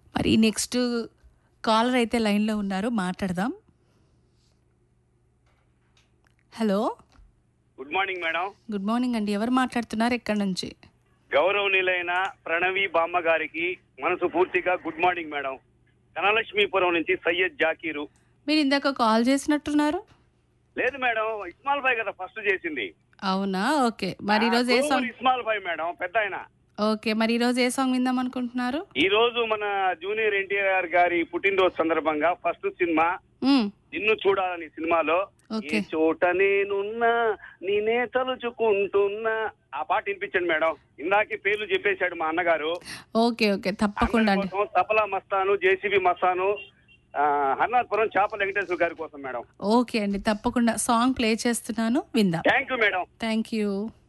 మరి next caller అయితే లైన్లో ఉన్నారు మాట్లాడదాం hello good morning madam good morning అండి ఎవరు మాట్లాడుతున్నారు ఎక్కడి నుంచి గౌరవనీయులైన ప్రణవి బామ్మ గారికి మనసు పూర్తిగా గుడ్ మార్నింగ్ మేడం ధనలక్ష్మీపురం నుంచి సయ్యద్ జాకీరు మీరు ఇందాక కాల్ చేసినట్టున్నారు లేదు మేడం ఇస్మాల్ భాయ్ కదా ఫస్ట్ చేసింది అవునా ఓకే మరి ఈరోజు ఏ ఆ, సాంగ్ ఇస్మాల్ భాయ్ మేడం పెద్ద ఆయన ఓకే మరి ఈరోజు ఏ సాంగ్ విందాం అనుకుంటున్నారు ఈ రోజు మన జూనియర్ ఎన్టీఆర్ గారి పుట్టినరోజు సందర్భంగా ఫస్ట్ సినిమా మ్మ్. నిన్ను చూడాలని సినిమాలో ఓకే. ఏ చోట నేనున్నా నేనే తలుచుకుంటున్నా ఆ పాట వినిపించండి మేడం ఇందాకే పేర్లు చెప్పేశాడు మా అన్నగారు ఓకే ఓకే తప్పకుండా అండి అందరి కోసం తపలా మస్తాను జేసీబీ మస్తాను ఆ, హర్నాథ్పురం చేపల వెంకటేశ్వర గారి కోసం మేడం ఓకే అండి తప్పకుండా సాంగ్ ప్లే చేస్తున్నాను విందాం thank you madam thank you